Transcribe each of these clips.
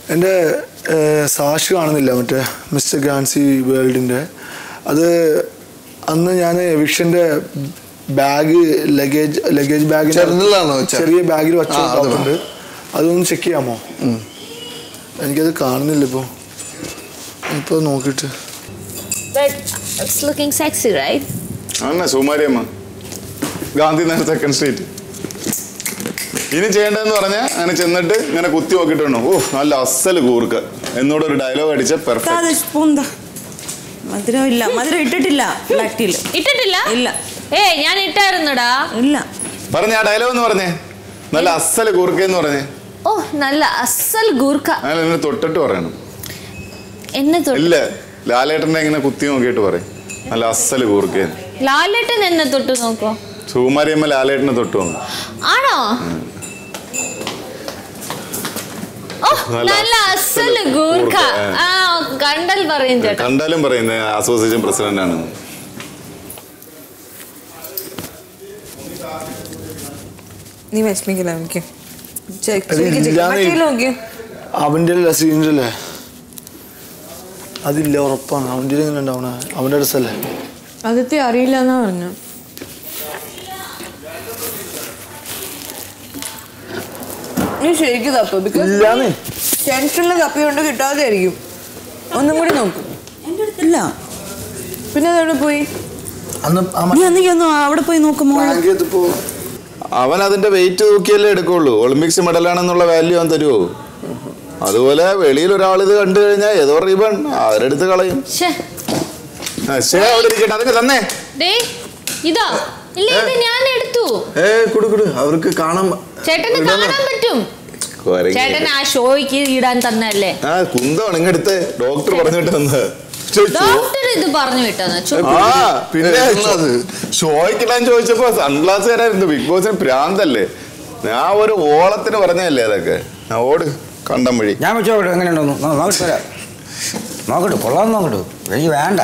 എൻ്റെ ഏഹ്, സാക്ഷി കാണുന്നില്ല മറ്റേ മിസ്റ്റർ ഗാൻസി വേൾഡിൻ്റെ അത് അന്ന് ഞാൻ എവിക്ഷൻ്റെ ബാഗ് ലഗേജ് ലഗേജ് ബാഗിൽ ചെറുതിലാണോ വെച്ചത്? ചെറിയ ബാഗിൽ വെച്ച ആ, അത് ടോപ്പുണ്ട് അതൊന്ന് ചെക്ക് ചെയ്യാമോ എനിക്കത് കാണുന്നില്ല ഇപ്പോൾ ഇപ്പോൾ നോക്കിയിട്ട് But it's looking sexy, right? ആണ സുമാരിയമ്മ ഗാന്ധിനഗർ സെക്കൻഡ് സ്ട്രീറ്റ് ഇനി ചെയ്യേണ്ടതെന്ന് പറഞ്ഞാൽ അങ്ങനെ ചെന്നിട്ട് ഇങ്ങനെ കുത്തി നോക്കിയിട്ടുണ്ടോ ഓ നല്ല അസൽ കൂർക്ക എന്നോട് ഒരു ഡയലോഗ് അടിച്ച പെർഫെക്റ്റ് അത് സ്പൂന്താ മധുരം ഇല്ല മധുരം ഇട്ടിട്ടില്ല ബ്ലാക്ക് ടീല് ഇട്ടിട്ടില്ല ഇല്ല ഏയ് ഞാൻ ഇട്ടായിരുന്നടാ ഇല്ല പറഞ്ഞ ആ ഡയലോഗ് എന്ന് പറഞ്ഞേ നല്ല അസൽ കൂർക്ക എന്ന് പറഞ്ഞേ ഓ നല്ല അസൽ ഗൂർഖ അങ്ങനെ എന്നെ തൊട്ടിട്ട് പറയണം എന്നെ തൊട്ട് ഇല്ല ലാലേട്ടനെ ഇങ്ങനെ കുത്തി നോക്കിയിട്ട് പറയും നല്ല അസൽ കൂർക്കേന്ന് ലാലേട്ടൻ എന്നെ തൊട്ട് നോക്കോ സുകുമാരിയമ്മ ലാലേട്ടനെ തൊട്ട് വന്നു ആണോ ഓ നല്ല നല്ല അസല് അസൽ ഗൂർഖ ഗൂർഖ, ആ കണ്ടൽ പറയും ചേട്ടാ കണ്ടാലും പറയുന്നത് അസോസിയേഷൻ പ്രസിഡന്റ് ആണെന്ന് നീ വിഷമിക്കില്ല എനിക്ക് അത് ഇല്ലാന്നേ. നോക്കിയോ അവൻ്റെ സീനിലല്ലേ അതില്ല ഉറപ്പാണ് അവൻ്റെ എങ്ങനെ ഉണ്ടാവണേ അവൻ്റെ ഡ്രസ്സല്ലേ ആദ്യത്തെ അറിയില്ല എന്നാ പറഞ്ഞു നീ ശരിക്കും തപ്പു ബിക്കോസ് ഇല്ലാന്നേ ടെൻഷനിൽ തപ്പിയോണ്ട് കിട്ടാതെ ആയിരിക്കും ഒന്നും കൂടി നോക്കും എൻ്റെ അടുത്തില്ല പിന്നെ അതെവിടെ പോയി അന്ന് ആ നീ അന്ന് ഒന്ന് അവിടെ പോയി നോക്കുമോ ബാങ്ക് ചെയ്തപ്പോ അവൻ അതിന്റെ വെയിറ്റ് തൂക്കിയല്ലേ എടുക്കുള്ളൂ ഒളിമ്പിക്സ് മെഡലാണെന്നുള്ള വാല്യൂ അവൻ തരുമോ അതുപോലെ വെളിയിൽ ഒരാൾ ഇത് കണ്ടു കഴിഞ്ഞാൽ ഏതോ റിബൺ അവരെടുത്ത് കളയും ശ്ശേ. ആ, ശരി അവിടെ ഇരിക്കട്ടെ അതൊക്കെ തന്നേ ദേ ഇതാ ഇല്ല ഇത് ഞാൻ എടുത്തു ഏ കുടു കുടു അവർക്ക് കാണാൻ ചേട്ടന് കാണാൻ പറ്റും കുരങ്ങ്. ചേട്ടൻ ആ ഷോയ്ക്ക് ഇടാൻ തന്നല്ലേ ആ കുന്തമാണ് ഇങ്ങടുത്ത് ഡോക്ടർ പറഞ്ഞിട്ട് വന്നത് ചോ- ചോ- ഡോക്ടർ ഇത് പറഞ്ഞു വിട്ടെന്ന് ചു- ആ പിന്നെ അത്. ഷോയ്ക്കിടാൻ ചോദിച്ചപ്പോ സൺഗ്ലാസ് തരായിരുന്നു ബിഗ് ബോസിന് പ്രാന്തല്ലേ ഞാൻ ഒരു ഓളത്തിന് പറഞ്ഞതല്ലേ അതൊക്കെ ആ ഓട് കണ്ടം വഴി ഞാൻ വെച്ചോട്ടെ എങ്ങനെയുണ്ടോ നോക്കിട്ട് വരാം നോക്കട്ടെ കൊള്ളാൻ നോക്കട്ടെ എനിക്ക് വേണ്ട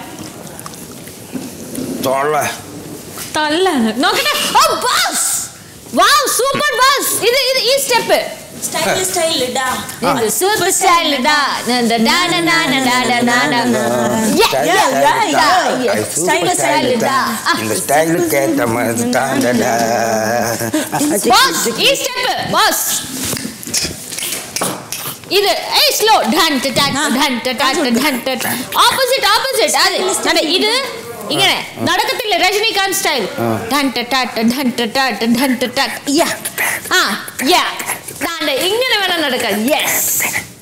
തൊള്ള തല്ലാണ് നോക്കട്ടെ ഓ ബസ് വാവ് സൂപ്പർ ബസ് ഇത് ഇത് ഈ സ്റ്റെപ്പ് സ്റ്റൈൽ സ്റ്റൈൽ ഇടാ ഇത് സൂപ്പർ സ്റ്റൈൽ ഡാ ഡാ ഡാ ഡാ ഡാ ഡാ ഡാ ഡാ ഡാ ഡാ Yeah, yeah, yeah, yeah. Style, style, da. Ah. இந்த ஸ்டைலுக்கு ஏற்ற மாதிரி தாண்டடா ബോസ് ഈ സ്റ്റെപ്പ് ബോസ് ഇത് ഏയ് സ്ലോ ഡൺ ട ഡൺ ട ഡൺ ട ഓപ്പോസിറ്റ് ഓപ്പോസിറ്റ് അതെ അതെ ഇത് ഇങ്ങനെ നടക്കത്തില്ല രജനീകാന്ത് സ്റ്റൈൽ ഡൺ ട ഡൺ ട ഡൺ ട യാ ആ യാ ഇങ്ങനെ വേണം നടക്കാൻ യെസ്